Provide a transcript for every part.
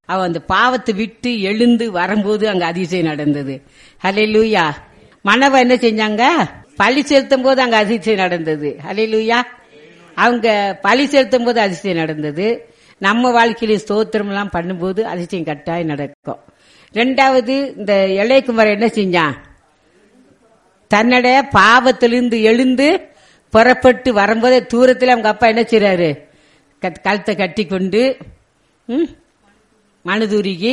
அவ அந்த பாவத்தை விட்டு எழுந்து வரும்போது அங்க அதிசயம் நடந்தது ஹalleluya மனவ என்ன செஞ்சாங்க பழி செலுத்தும் போது அங்க அதிசயம் நடந்தது ஹalleluya அவங்க பழி செலுத்தும் போது அதிசயம் நடந்தது நம்ம வாழ்க்கையில ஸ்தோத்திரம் எல்லாம் பண்ணும்போது அதிசயம் கட்டாயம் நடக்கும் ரெண்டாவது இந்த இளையகுமார் என்ன செஞ்சான் தன்னுடைய பாவத்திலிருந்து எழுந்து புறப்பட்டு வரும்போதே தூரத்தில் அவங்க அப்பா என்ன செய்றாரு கத்- கழுத்தை கட்டி கொண்டு ம், மனுதுருகி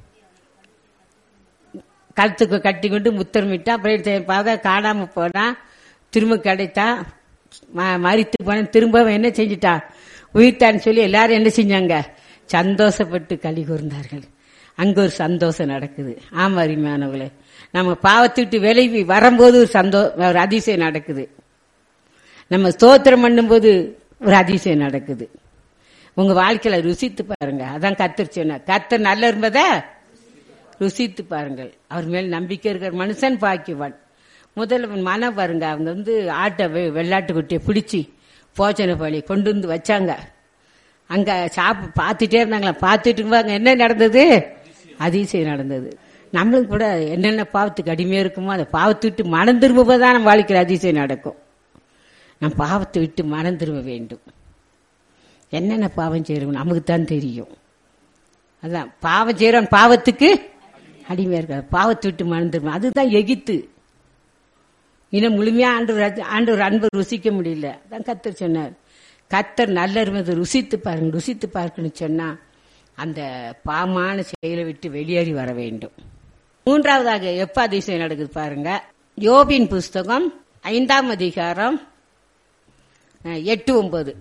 கழுத்துக்கு கட்டி கொண்டு முத்தமிட்டா அப்புறம் பார்க்க காணாம போனா திரும்ப கிடைத்தான் ம- மரித்து போன திரும்ப அவன் என்ன செஞ்சிட்டா உயிர்த்தான்னு சொல்லி எல்லாரும் என்ன செஞ்சாங்க சந்தோஷப்பட்டு களி கூர்ந்தார்கள் அங்க ஒரு சந்தோஷம் நடக்குது ஆமா அருமையானவங்களே நம்ம பாவத்தை விட்டு விலகி வரும்போது ஒரு சந்தோ ஒரு அதிசயம் நடக்குது நம்ம ஸ்தோத்திரம் பண்ணும்போது ஒரு அதிசயம் நடக்குது உங்க வாழ்க்கையில ருசித்து பாருங்க அதான் கத்தர் சொன்னார் கத்தர் நல்ல இருந்ததா ருசித்து பாருங்கள் அவர் மேல் நம்பிக்கை இருக்கிற மனுஷன் பாக்கியவான் முதல்ல மனம் பாருங்க அவங்க வந்து ஆட்டை வெ- வெள்ளாட்டு குட்டியை பிடிச்சி போச்சனை பழி கொண்டு வந்து வச்சாங்க அங்க சாப்ப பார்த்துட்டே இருந்தாங்களா பார்த்துட்டு இருக்கும்போது அங்க என்ன நடந்தது அதிசயம் நடந்தது நம்மளும் கூட என்னென்ன பாவத்துக்கு அடிமையா இருக்குமோ அதை பாவத்தை விட்டு மனம் திரும்பும்போது தான் நம்ம வாழ்க்கையில் அதிசயம் நடக்கும் நம் பாவத்தை விட்டு மனம் திரும்ப வேண்டும் என்னென்ன பாவம் செய்யறோம் நமக்கு தான் தெரியும் அதான் பாவம் செய்யறோம் பாவத்துக்கு அடிமையா இருக்காது பாவத்தை விட்டு மனம் திரும்ப அதுதான் எகித்து இன்னும் முழுமையா ஆண்டு ஆண்டவர் அன்பை ருசிக்க முடியல அதான் கத்தர் சொன்னார் கத்தர் நல்ல இருந்தது ருசித்து பாருங்க ருசித்து பார்க்கணும்னு சொன்னா அந்த பாவமான செயலை விட்டு வெளியேறி வர வேண்டும் மூன்றாவதாக எப்ப அதிசயம் நடக்குது பாருங்க யோபின் புஸ்தகம் ஐந்தாம் அதிகாரம் அஹ், எட்டு ஒன்பது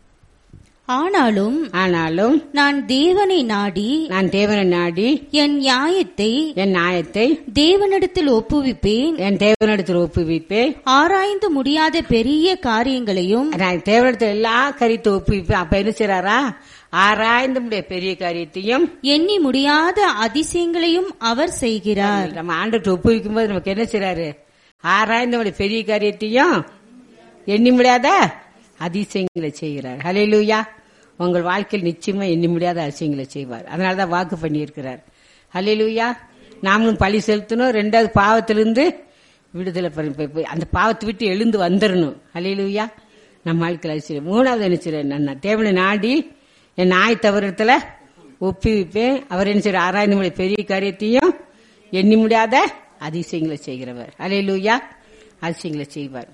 ஆனாலும் ஆனாலும் நான் தேவனை நாடி நான் தேவனை நாடி என் நியாயத்தை என் நியாயத்தை தேவனிடத்தில் ஒப்புவிப்பேன் என் தேவனிடத்தில் ஒப்புவிப்பேன் ஆராய்ந்து முடியாத பெரிய காரியங்களையும் நான் தேவனிடத்தில் எல்லா காரியத்தை ஒப்புவிப்பேன் அப்ப என்ன செய்றாரா ஆராய்ந்து முடிய பெரிய காரியத்தையும் எண்ணி முடியாத அதிசயங்களையும் அவர் செய்கிறார் நம்ம ஆண்டுட்டு ஒப்புவிக்கும் போது நமக்கு என்ன செய்றாரு ஆராய்ந்து முடிய பெரிய காரியத்தையும் எண்ணி முடியாத அதிசயங்களை செய்கிறார் ஹalleluya உங்கள் வாழ்க்கையில் நிச்சயமா எண்ணி முடியாத அதிசயங்களை செய்வார் அதனாலதான் வாக்கு பண்ணியிருக்கிறார் ஹalleluya நாமளும் பழி செலுத்தணும் ரெண்டாவது பாவத்திலிருந்து விடுதலை பண்ணி- போய்- போய் அந்த பாவத்தை விட்டு எழுந்து வந்துடணும் ஹalleluya நம்ம வாழ்க்கையில் அதிசயம் மூணாவது என்ன செய்றார் நான் தேவனை நாடி என் நாய் தவறத்துல ஒப்புவிப்பேன் அவர் என்ன செய்யற ஆராய்ந்து முடிய பெரிய காரியத்தையும் எண்ணி முடியாத அதிசயங்களை செய்கிறவர் ஹalleluya அதிசயங்களை செய்வார்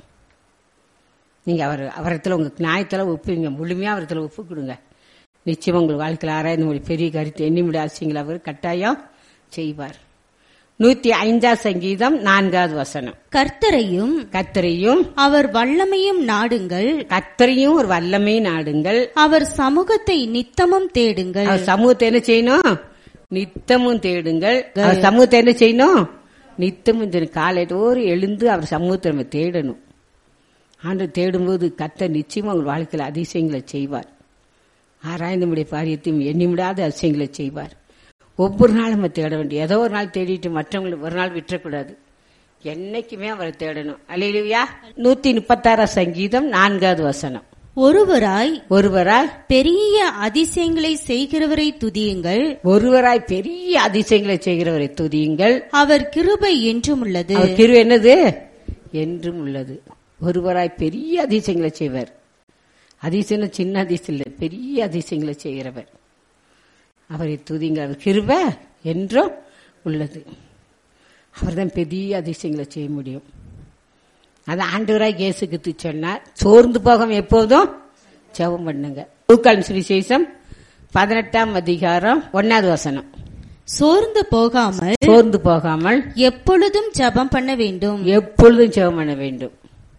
நீங்க அவர் அவரத்துல உங்க நியாயத்துல ஒப்புவீங்க முழுமையா அவரத்துல ஒப்பு கொடுங்க நிச்சயம் உங்கள் வாழ்க்கையில் ஆராய்ந்து மொழி பெரிய கருத்து எண்ணி முடியாத விஷயங்களை அவர் கட்டாயம் செய்வார் நூத்தி ஐந்தாம் சங்கீதம் நான்காவது வசனம் கர்த்தரையும் கத்தரையும் அவர் வல்லமையும் நாடுங்கள் கத்தரையும் ஒரு வல்லமை நாடுங்கள் அவர் சமூகத்தை நித்தமும் தேடுங்கள் அவர் சமூகத்தை என்ன செய்யணும் நித்தமும் தேடுங்கள் அவர் சமூகத்தை என்ன செய்யணும் நித்தமும் தேடணும். காலையில எழுந்து அவர் சமூகத்தை நம்ம தேடணும் ஆண்டு தேடும்போது கத்த நிச்சயமா உங்கள் வாழ்க்கையில் அதிசயங்களை செய்வார் ஆராய்ந்து முடிய காரியத்தையும் எண்ணி முடியாத அதிசயங்களை செய்வார் ஒவ்வொரு நாளும் நம்ம தேட வேண்டிய ஏதோ ஒரு நாள் தேடிட்டு மற்றவங்களுக்கு ஒரு நாள் விட்டுறக்கூடாது என்னைக்குமே அவரை தேடணும் அல்லையா நூத்தி முப்பத்தாறாம் சங்கீதம் நான்காவது வசனம் ஒருவராய் ஒருவராய் பெரிய அதிசயங்களை செய்கிறவரை துதியுங்கள் ஒருவராய் பெரிய அதிசயங்களை செய்கிறவரை துதியுங்கள் அவர் கிருபை என்றும் உள்ளது அவர் திரு என்னது என்றும் உள்ளது ஒருவராய் பெரிய அதிசயங்களை செய்வர் அதிசயம் சின்ன அதிசயம் இல்லை பெரிய அதிசயங்களை செய்கிறவர் அவரை துதிங்க அவர் கிருப என்றும் உள்ளது அவர்தான் பெரிய அதிசயங்களை செய்ய முடியும் அது ஆண்டவராய் இயேசுக்கு சொன்னார் சோர்ந்து போகாம எப்போதும் ஜெபம் பண்ணுங்க லூக்கான் சுவிசேஷம் பதினெட்டாம் அதிகாரம் ஒன்னாவது வசனம் சோர்ந்து போகாமல் சோர்ந்து போகாமல் எப்பொழுதும் ஜெபம் பண்ண வேண்டும் எப்பொழுதும் ஜெபம் பண்ண வேண்டும்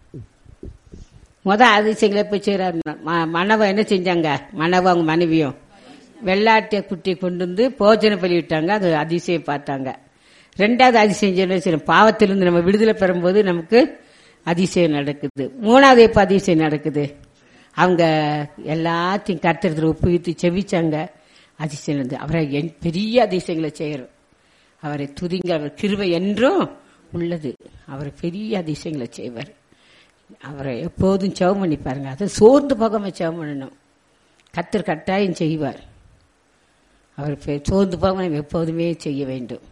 முத அதிசயங்களை போய் செய்யறாரு மனவ என்ன செஞ்சாங்க மனவ அவங்க மனைவியும் வெள்ளாட்டிய குட்டி கொண்டு வந்து போஜனை பலி விட்டாங்க அது அதிசயம் பார்த்தாங்க ரெண்டாவது அதிசயம் என்ன செய்யணும் பாவத்திலிருந்து நம்ம விடுதலை பெறும்போது நமக்கு அதிசயம் நடக்குது மூணாவது எப்ப அதிசயம் நடக்குது அவங்க எல்லாத்தையும் கர்த்தரத்தில் ஒப்புவித்து செவிச்சாங்க அதிசயம் நடந்தது அவரை என் பெரிய அதிசயங்களை செய்யறோம் அவரை துதிங்க அவர் கிருபை என்றும் உள்ளது அவர் பெரிய அதிசயங்களை செய்வார் அவரை எப்போதும் செவம் பண்ணி பாருங்க அதை சோர்ந்து போகாம செவம் பண்ணணும் கத்தர் கட்டாயம் செய்வார் அவர் பே- சோர்ந்து போகாம நாம் எப்போதுமே செய்ய வேண்டும்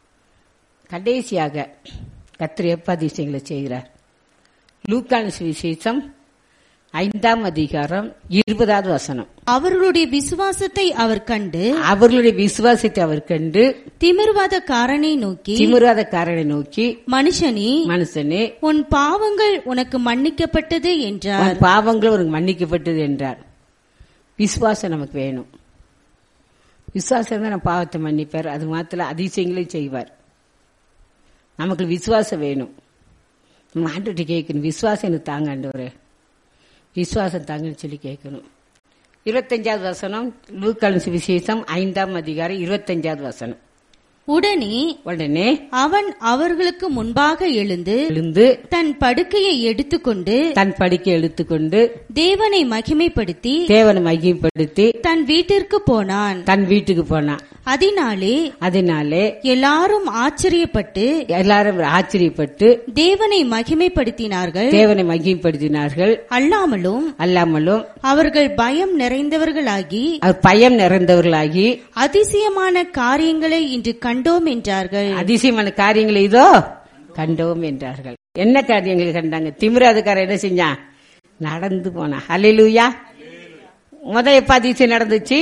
கடைசியாக கத்திரி எப்ப அதிசயங்களை செய்கிறார் லூக்கான சுவிசேஷம் ஐந்தாம் அதிகாரம் இருபதாவது வசனம் அவர்களுடைய விசுவாசத்தை அவர் கண்டு அவர்களுடைய விசுவாசத்தை அவர் கண்டு திமிர்வாதக்காரனை நோக்கி திமிராதக்காரனை நோக்கி மனுஷனே மனுஷனே உன் பாவங்கள் உனக்கு மன்னிக்கப்பட்டது என்றார் உன் பாவங்கள் உனக்கு மன்னிக்கப்பட்டது என்றார் விசுவாசம் நமக்கு வேணும் விசுவாசம் தான் நம்ம பாவத்தை மன்னிப்பார் அது மாத்திர அதிசயங்களையும் செய்வார் நமக்கு விசுவாசம் வேணும் நம்ம ஆண்டுகிட்ட கேட்கணும் விசுவாசம் எனக்கு தாங்க ஆண்டவரே விசுவாசம் தாங்கன்னு சொல்லி கேட்கணும் இருபத்தஞ்சாவது வசனம் லூக்கான விசேஷம் ஐந்தாம் அதிகாரம் இருபத்தஞ்சாவது வசனம் உடனே உடனே அவன் அவர்களுக்கு முன்பாக எழுந்து எழுந்து தன் படுக்கையை எடுத்துக்கொண்டு தன் படிக்கை எடுத்துக்கொண்டு தேவனை மகிமைப்படுத்தி தேவனை மகிமைப்படுத்தி தன் வீட்டிற்கு போனான் தன் வீட்டுக்கு போனான் அதனாலே அதனாலே எல்லாரும் ஆச்சரியப்பட்டு எல்லாரும் ஆச்சரியப்பட்டு தேவனை மகிமைப்படுத்தினார்கள் தேவனை மகிமைப்படுத்தினார்கள் அல்லாமலும் அல்லாமலும் அவர்கள் பயம் நிறைந்தவர்களாகி அவர் பயம் நிறைந்தவர்களாகி அதிசயமான காரியங்களை இன்று கண்டோம் என்றார்கள் அதிசயமான காரியங்களை இதோ கண்டோம் என்றார்கள் என்ன காரியங்கள் கண்டாங்க திமிராதுக்காரன் என்ன செஞ்சான் நடந்து போனான் ஹalleluya முத எப்ப அதிசயம் நடந்துச்சு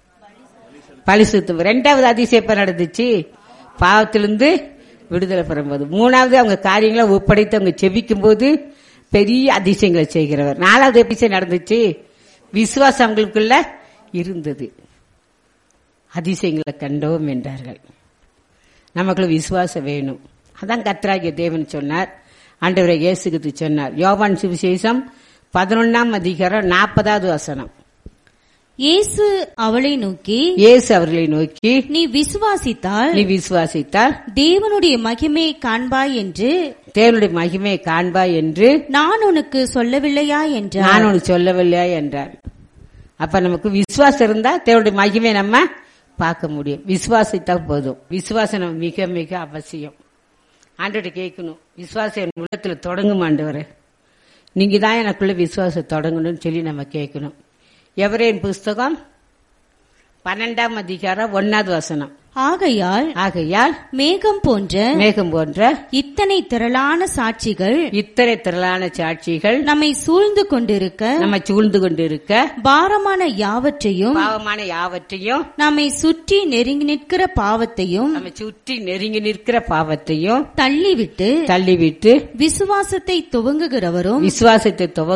பழிசுத்தம் ரெண்டாவது அதிசயம் எப்ப நடந்துச்சு பாவத்திலிருந்து விடுதலை பெறும்போது மூணாவது அவங்க காரியங்களை ஒப்படைத்து அவங்க செபிக்கும் போது பெரிய அதிசயங்களை செய்கிறவர் நாலாவது எபிசோட் நடந்துச்சு விசுவாசம் அவங்களுக்குள்ள இருந்தது அதிசயங்களை கண்டோம் என்றார்கள் நமக்குள்ள விசுவாசம் வேணும் அதான் கத்ராகிய தேவன் சொன்னார் ஆண்டவரை இயேசுக்கு சொன்னார் யோவான் சுவிசேஷம் பதினொன்னாம் அதிகாரம் நாற்பதாவது வசனம் இயேசு அவளை நோக்கி இயேசு அவர்களை நோக்கி நீ விசுவாசித்தால் நீ விசுவாசித்தால் தேவனுடைய மகிமையை காண்பாய் என்று தேவனுடைய மகிமையை காண்பாய் என்று நான் உனக்கு சொல்லவில்லையா என்றார் நான் உனக்கு சொல்லவில்லையா என்றார் அப்ப நமக்கு விசுவாசம் இருந்தா தேவனுடைய மகிமையை நம்ம பார்க்க முடியும் விசுவாசித்தா போதும் விசுவாசம் நம்ம மிக மிக அவசியம் ஆண்டவர்கிட்ட கேட்கணும் விசுவாசம் என் உள்ளத்துல தொடங்கும் ஆண்டவரே நீங்க தான் எனக்குள்ள விசுவாசம் தொடங்கணும்னு சொல்லி நம்ம கேட்கணும் எவரேன் புஸ்தகம் பன்னெண்டாம் அதிகாரம் ஒன்னாவது வசனம் ஆகையால் ஆகையால் மேகம் போன்ற மேகம் போன்ற இத்தனை திரளான சாட்சிகள் இத்தனை திரளான சாட்சிகள் நம்மை சூழ்ந்து கொண்டிருக்க நம்ம சூழ்ந்து கொண்டிருக்க பாரமான யாவற்றையும் பாவமான யாவற்றையும் நம்மை சுற்றி நெருங்கி நிற்கிற பாவத்தையும் நம்ம சுற்றி நெருங்கி நிற்கிற பாவத்தையும் தள்ளிவிட்டு தள்ளிவிட்டு விசுவாசத்தை துவங்குகிறவரும் விசுவாசத்தை துவ